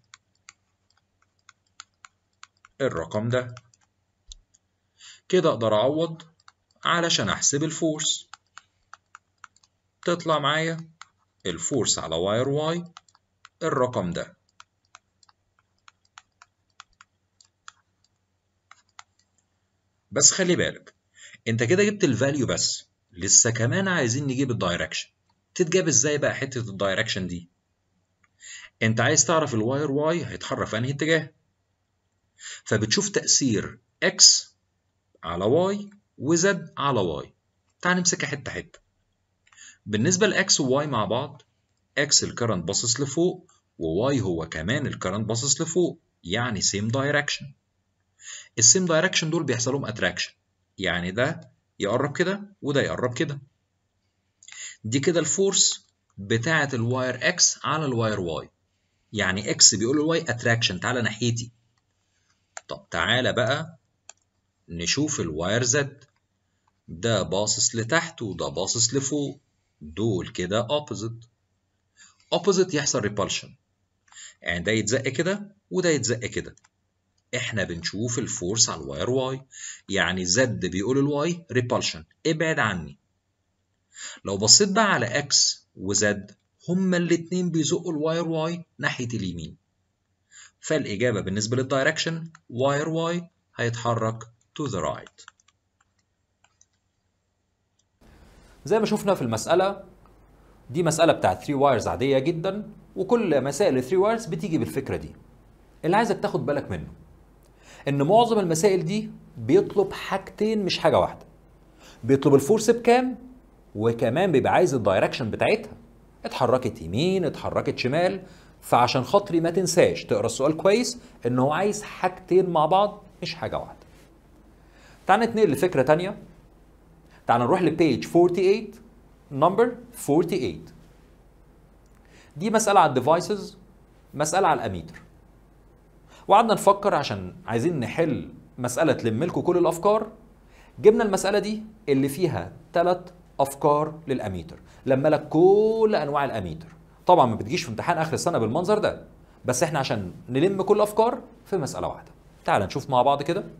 الرقم ده كده اقدر اعوض علشان احسب الفورس تطلع معايا الفورس على واير واي الرقم ده بس خلي بالك انت كده جبت الفاليو بس لسه كمان عايزين نجيب الدايركشن تتجاب ازاي بقى حته الدايركشن دي انت عايز تعرف الواير واي هيتحرك في انهي اتجاه فبتشوف تأثير X على Y و Z على Y تعال نمسكها حتة حتة بالنسبة ل X و Y مع بعض X الكرنت باصص لفوق و Y هو كمان الكرنت باصص لفوق يعني same direction السيم دايركشن دول بيحصل لهم اتراكشن يعني ده يقرب كده وده يقرب كده دي كده الفورس بتاعة الواير X على الواير Y يعني X بيقول للواي اتراكشن تعالى ناحيتي طب تعالى بقى نشوف الواير زد ده باصص لتحت وده باصص لفوق دول كده opposite opposite يحصل repulsion يعني ده يتزق كده وده يتزق كده احنا بنشوف الفورس على الواير واي يعني زد بيقول الواي ريبالشن ابعد عني لو بصيت بقى على اكس وزد هما الاتنين بيزقوا الواير واي ناحية اليمين فالإجابة بالنسبة للدايركشن واير واي هيتحرك to the right زي ما شفنا في المسألة دي مسألة بتاعت 3 وايرز عادية جدا وكل مسائل ال 3 وايرز بتيجي بالفكرة دي اللي عايزك تاخد بالك منه ان معظم المسائل دي بيطلب حاجتين مش حاجة واحدة بيطلب الفورس بكام وكمان بيبقى عايز الدايركشن بتاعتها اتحركت يمين اتحركت شمال فعشان خاطري ما تنساش تقرا السؤال كويس ان هو عايز حاجتين مع بعض مش حاجة واحدة تعال نتنقل لفكرة تانية تعال نروح لبيج 48 نمبر 48 دي مسألة على الديفايسز مسألة على الأميتر وقعدنا نفكر عشان عايزين نحل مسألة تلم لكم كل الأفكار جبنا المسألة دي اللي فيها ثلاث أفكار للأميتر لما لك كل أنواع الأميتر طبعا ما بتجيش في امتحان آخر السنة بالمنظر ده بس احنا عشان نلم كل الأفكار في مسألة واحدة تعال نشوف مع بعض كده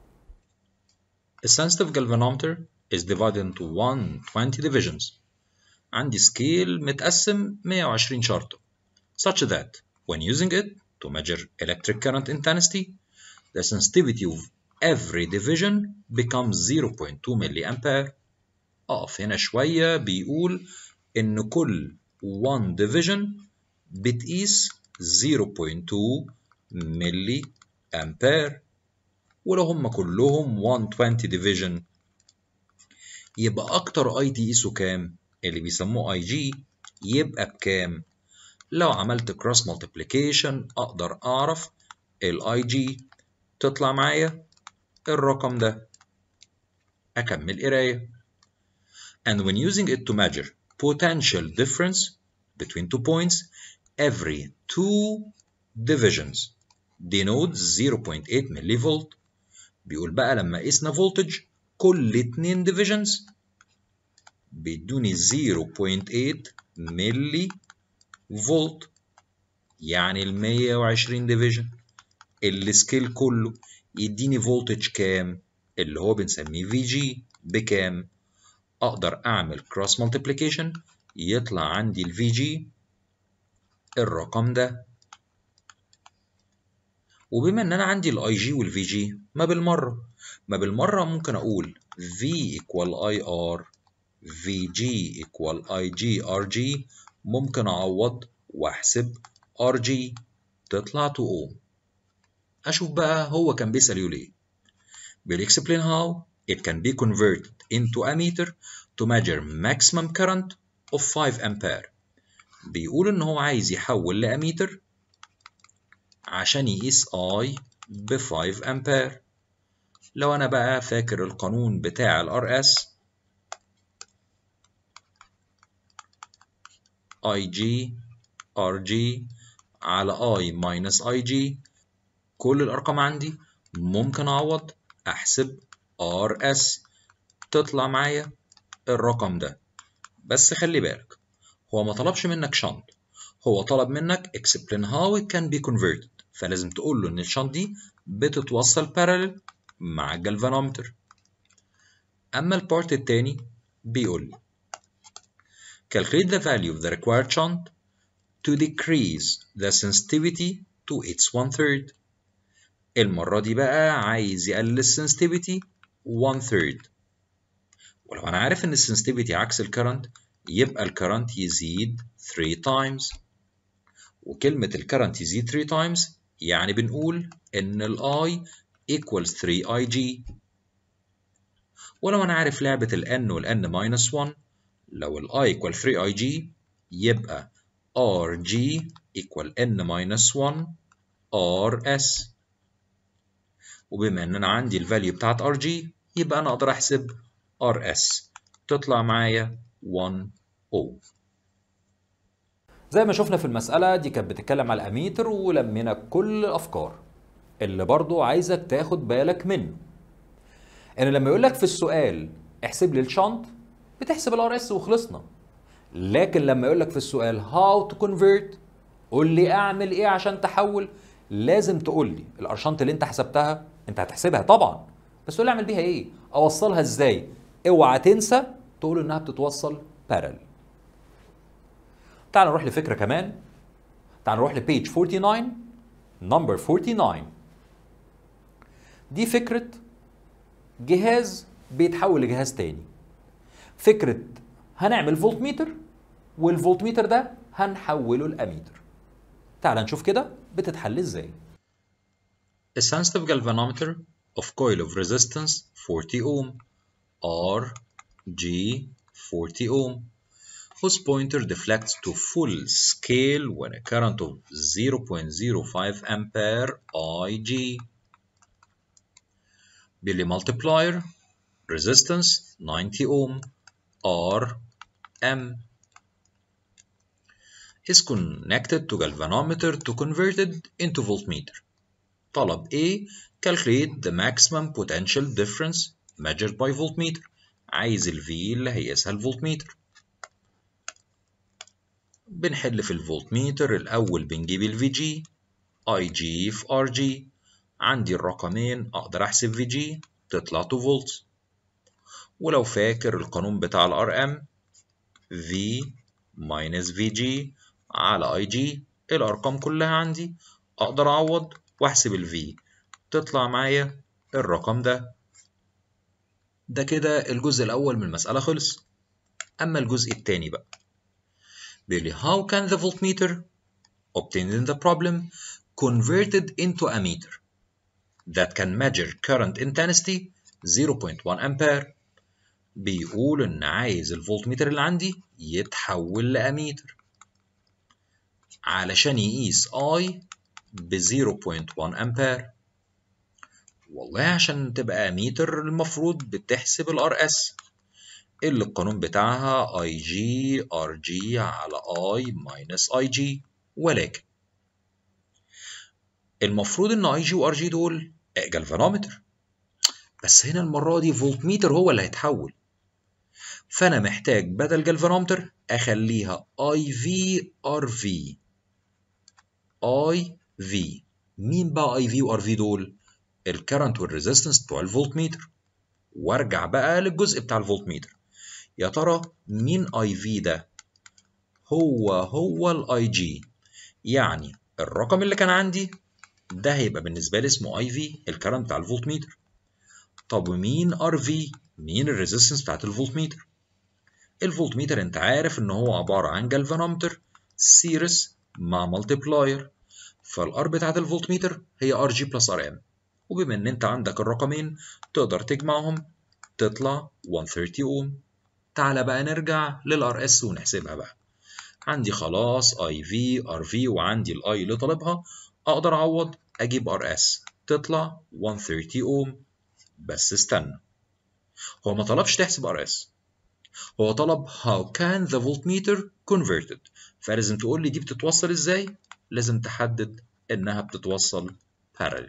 A sensitive galvanometer is divided into 120 divisions. عندي scale متقسم 120 شرطة such that when using it to measure electric current intensity the sensitivity of every division becomes 0.2 milliampere أقف هنا شوية بيقول إن كل 1 division بتقيس 0.2 ملي أمبير ولو هم كلهم 120 division يبقى أكتر أي تقيسه كام؟ اللي بيسموه أي جي يبقى بكام؟ لو عملت cross multiplication أقدر أعرف ال IG تطلع معايا الرقم ده أكمل قراية and when using it to measure potential difference between two points every two divisions denotes 0.8 millivolt بيقول بقى لما قسنا voltage كل اتنين divisions بيدوني 0.8 ملي فولت يعني ال 120 ديفيجن السكيل كله يديني فولتج كام اللي هو بنسميه في جي بكام اقدر اعمل كروس مالتيبليكيشن يطلع عندي الفي جي الرقم ده وبما ان انا عندي الاي جي والفي جي ما بالمره ما بالمره ممكن اقول V equal IR VG equal IG RG ممكن أعوض وأحسب RG تطلع 2 ohm أشوف بقى هو كان بيسأل يقول إيه بيقول explain how it can be converted into a meter to measure maximum current of 5 ampere بيقول إن هو عايز يحول لأميتر عشان يقيس I ب 5 أمبير لو أنا بقى فاكر القانون بتاع ال RS IG RG على I minus IG كل الأرقام عندي ممكن أعوض أحسب RS تطلع معايا الرقم ده بس خلي بالك هو ما طلبش منك شنط هو طلب منك explain how it can be converted فلازم تقول له إن الشنط دي بتتوصل parallel مع الجلفانومتر أما البارت التاني بيقول لي calculate the value of the required shunt to decrease the sensitivity to its one third المرة دي بقى عايز يقلل السنسيتيفيتي one third ولو أنا عارف إن السنسيتيفيتي عكس الكرنت يبقى الكرنت يزيد 3 times وكلمة الكرنت يزيد 3 times يعني بنقول إن ال I equals 3IG ولو أنا عارف لعبة ال N وال N minus 1 لو ال I equal 3IG يبقى RG equal N minus 1 RS وبما إن أنا عندي الفاليو بتاعت RG يبقى أنا أقدر أحسب RS تطلع معايا 1 O زي ما شفنا في المسألة دي كانت بتتكلم على الأميتر ولمينا كل الأفكار اللي برضو عايزك تاخد بالك منه إن لما يقولك في السؤال احسب لي الشنط بتحسب الار اس وخلصنا لكن لما يقولك في السؤال how to convert قول لي اعمل ايه عشان تحول لازم تقول لي الارشنت اللي انت حسبتها انت هتحسبها طبعا بس تقول لي اعمل بيها ايه اوصلها ازاي اوعى تنسى تقول انها بتتوصل بارل تعال نروح لفكره كمان تعال نروح لبيج 49 نمبر 49 دي فكره جهاز بيتحول لجهاز تاني فكره هنعمل فولت ميتر والفولت ميتر ده هنحوله لاميتر تعال نشوف كده بتتحل ازاي A sensitive galvanometer of coil of resistance 40 ohm R G 40 ohm whose pointer deflects to full scale when a current of 0.05 ampere IG Billy multiplier resistance 90 ohm R M is connected to galvanometer to convert it into voltmeter. طلب A calculate the maximum potential difference measured by voltmeter. عايز ال V اللي هيقيسها الفولتميتر. بنحل في الفولتميتر الأول بنجيب ال VG IG في RG عندي الرقمين أقدر أحسب VG تطلع 2 فولت ولو فاكر القانون بتاع ال RM V minus VG على اي جي الارقام كلها عندي اقدر اعوض واحسب الفي تطلع معايا الرقم ده ده كده الجزء الاول من المساله خلص اما الجزء الثاني بقى بيقول لي how can the voltmeter obtained in the problem converted into a meter that can measure current intensity 0.1 ampere بيقول ان عايز الفولتميتر اللي عندي يتحول لاميتر علشان يقيس I ب 0.1 أمبير والله عشان تبقى أميتر المفروض بتحسب ال RS اللي القانون بتاعها IG RG على I minus IG ولكن المفروض إن IG و RG دول جالفانومتر بس هنا المرة دي فولتميتر هو اللي هيتحول فأنا محتاج بدل جالفانومتر أخليها IV RV اي في مين بقى اي في وار في دول الكرنت والريزيستنس بتوع الفولت ميتر وارجع بقى للجزء بتاع الفولت ميتر يا ترى مين اي في ده هو هو الاي جي يعني الرقم اللي كان عندي ده هيبقى بالنسبه لي اسمه اي في الكرنت بتاع الفولت ميتر طب مين ار في مين الريزيستنس بتاعت الفولت ميتر الفولت ميتر انت عارف ان هو عباره عن جالفانومتر سيريس مع مالتيبلاير فالار بتاعت الفولتميتر هي ار جي بلس ار ام وبما ان انت عندك الرقمين تقدر تجمعهم تطلع 130 اوم تعالى بقى نرجع للار اس ونحسبها بقى عندي خلاص اي في ار في وعندي الاي اللي طالبها اقدر اعوض اجيب ار اس تطلع 130 اوم بس استنى هو ما طلبش تحسب ار اس هو طلب how can the voltmeter converted فلازم تقول لي دي بتتوصل ازاي لازم تحدد انها بتتوصل parallel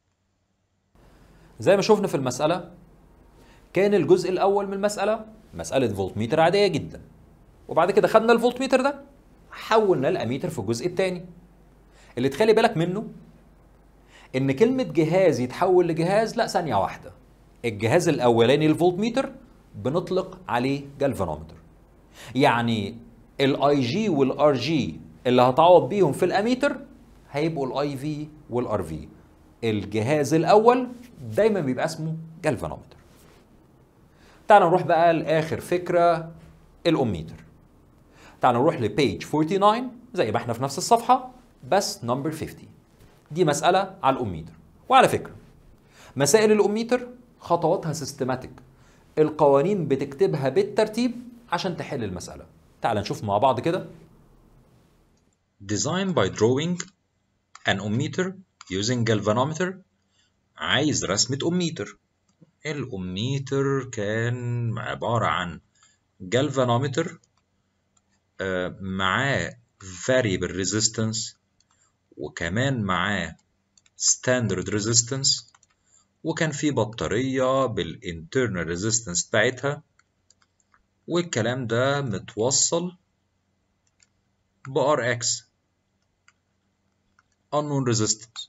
زي ما شفنا في المسألة كان الجزء الأول من المسألة مسألة فولتميتر عادية جدا وبعد كده خدنا الفولتميتر ده حولنا الأميتر في الجزء الثاني اللي تخلي بالك منه إن كلمة جهاز يتحول لجهاز لا ثانية واحدة الجهاز الأولاني الفولتميتر بنطلق عليه جالفانومتر يعني الاي جي والار جي اللي هتعوض بيهم في الاميتر هيبقوا الاي في والار في الجهاز الاول دايما بيبقى اسمه جالفانومتر تعال نروح بقى لاخر فكره الاميتر تعال نروح لبيج 49 زي ما احنا في نفس الصفحه بس نمبر 50 دي مساله على الاميتر وعلى فكره مسائل الاميتر خطواتها سيستماتيك القوانين بتكتبها بالترتيب عشان تحل المساله تعال نشوف مع بعض كده Design by drawing an ohmmeter using galvanometer عايز رسمة أميتر الأميتر كان عبارة عن galvanometer آه، معاه variable resistance وكمان معاه standard resistance وكان في بطارية بالinternal resistance بتاعتها والكلام ده متوصل ب RX unknown resistance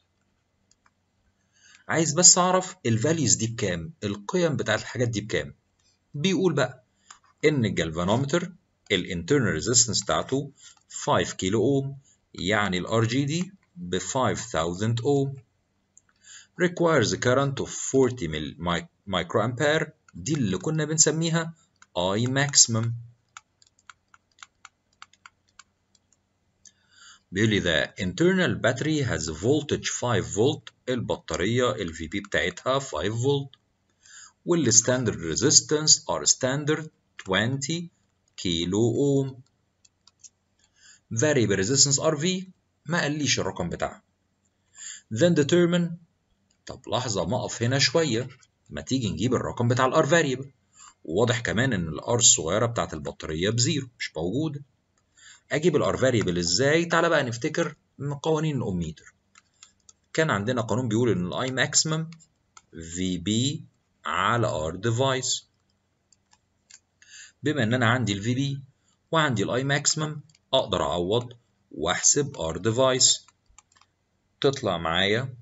عايز بس اعرف الفاليوز دي بكام القيم بتاعت الحاجات دي بكام بيقول بقى ان الجالفانومتر الانترنال ريزيستنس بتاعته 5 كيلو اوم يعني الار جي دي ب 5000 اوم requires a current of 40 مايكرو امبير دي اللي كنا بنسميها I maximum بيقول لي the internal battery has voltage 5 فولت البطارية ال VP بتاعتها 5 فولت وال standard resistance are standard 20 كيلو اوم variable resistance RV ما قاليش الرقم بتاعها then determine طب لحظة ما أقف هنا شوية ما تيجي نجيب الرقم بتاع الار variable وواضح كمان إن الار الصغيرة بتاعت البطارية بزيرو مش موجودة أجيب الار variable إزاي؟ تعالى بقى نفتكر من قوانين الأوميتر كان عندنا قانون بيقول إن الأي ماكسيمم في بي على ار ديفايس بما إن أنا عندي الفي بي وعندي الأي ماكسيمم أقدر أعوض وأحسب ار ديفايس تطلع معايا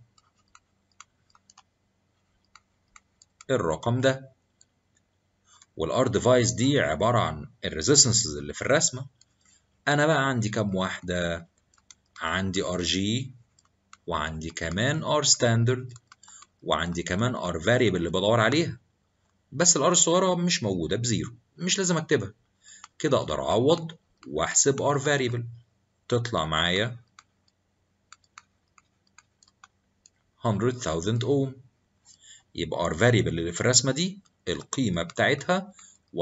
الرقم ده والار ديفايس دي عبارة عن الريزيستنسز اللي في الرسمة أنا بقى عندي كام واحدة عندي ار جي وعندي كمان ار ستاندرد وعندي كمان ار فاريبل اللي بدور عليها بس الار الصغيرة مش موجودة بزيرو مش لازم اكتبها كده اقدر اعوض واحسب ار فاريبل تطلع معايا 100,000 اوم يبقى ار فاريبل اللي في الرسمة دي القيمة بتاعتها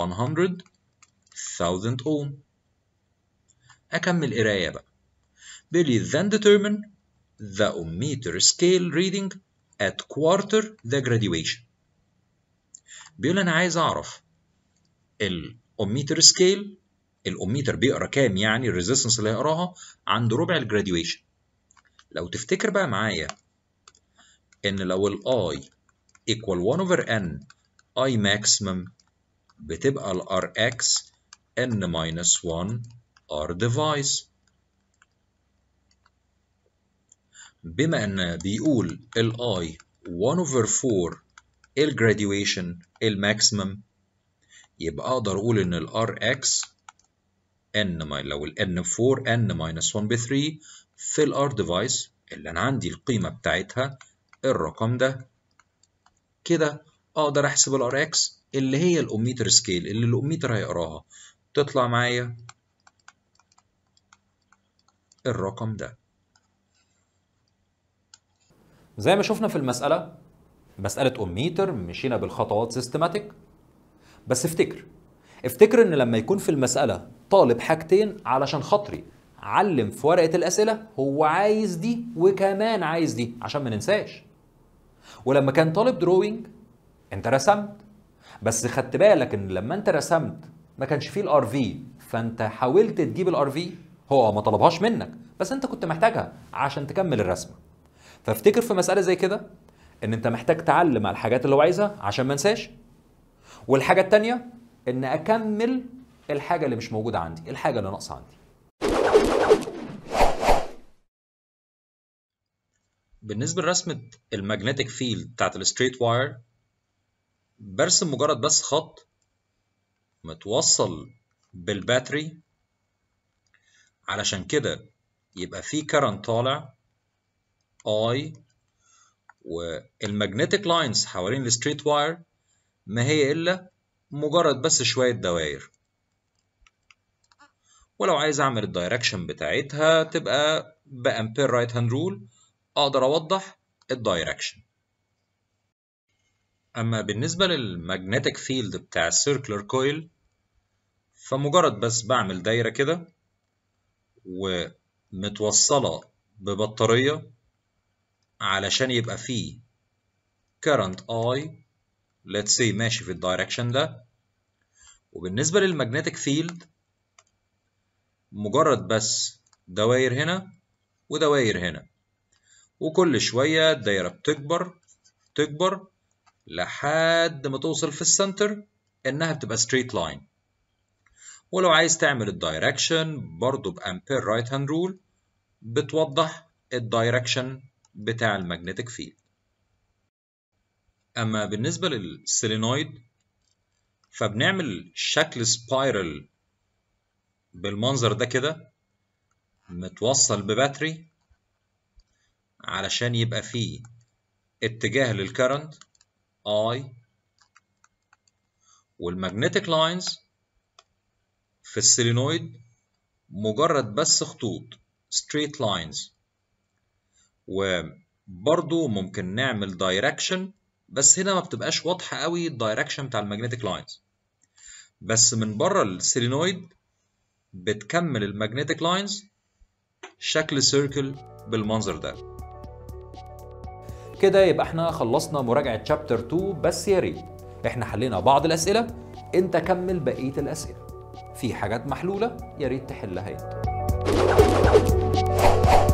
100,000 اوم أكمل قراية بقى بيقول لي then determine the ohmmeter scale reading at quarter the graduation بيقول أنا عايز أعرف الأوميتر سكيل الأوميتر بيقرا كام يعني الريزيستنس اللي هيقراها عند ربع الجراديويشن لو تفتكر بقى معايا إن لو ال I equal 1 over n I maximum بتبقى ال Rx n minus 1 R device بما ان بيقول ال I 1 over 4 الجراديويشن الماكسيمم يبقى اقدر اقول ان ال Rx n لو ال n 4 n minus 1 ب 3 في ال R device اللي انا عندي القيمة بتاعتها الرقم ده كده اقدر احسب ال Rx اللي هي الاوميتر سكيل اللي الاوميتر هيقراها تطلع معايا الرقم ده زي ما شفنا في المسألة مسألة أوميتر مشينا بالخطوات سيستماتيك بس افتكر افتكر ان لما يكون في المسألة طالب حاجتين علشان خاطري علم في ورقة الأسئلة هو عايز دي وكمان عايز دي عشان ما ننساش ولما كان طالب دروينج انت رسمت بس خدت بالك ان لما انت رسمت ما كانش فيه الار في فانت حاولت تجيب الار في هو ما طلبهاش منك بس انت كنت محتاجها عشان تكمل الرسمه فافتكر في مساله زي كده ان انت محتاج تعلم على الحاجات اللي هو عايزها عشان ما انساش والحاجه التانيه ان اكمل الحاجه اللي مش موجوده عندي الحاجه اللي ناقصه عندي بالنسبة لرسمة المagnetic فيلد بتاعت الستريت واير برسم مجرد بس خط متوصل بالباتري علشان كده يبقى في current طالع I والمagnetic لاينز حوالين الستريت واير ما هي إلا مجرد بس شوية دواير ولو عايز أعمل الدايركشن بتاعتها تبقى بأمبير رايت هاند رول أقدر أوضح الدايركشن أما بالنسبة للمagnetic فيلد بتاع السيركلر كويل فمجرد بس بعمل دايرة كده ومتوصلة ببطارية علشان يبقى فيه current I let's say ماشي في الدايركشن ده وبالنسبة للمagnetic فيلد مجرد بس دواير هنا ودواير هنا وكل شوية الدايرة بتكبر تكبر لحد ما توصل في السنتر إنها بتبقى straight line ولو عايز تعمل الدايركشن برضو بأمبير رايت هاند رول بتوضح الدايركشن بتاع المagnetic فيلد اما بالنسبه للسيلينويد فبنعمل شكل سبايرال بالمنظر ده كده متوصل بباتري علشان يبقى فيه اتجاه للكرنت I والمagnetic لاينز في السيلينويد مجرد بس خطوط straight lines وبرضو ممكن نعمل دايركشن بس هنا ما بتبقاش واضحة قوي الدايركشن بتاع المagnetic لاينز بس من بره السيلينويد بتكمل المagnetic لاينز شكل سيركل بالمنظر ده كده يبقى احنا خلصنا مراجعة شابتر 2 بس يا ريت احنا حلينا بعض الأسئلة انت كمل بقية الأسئلة في حاجات محلولة يا ريت تحلها انت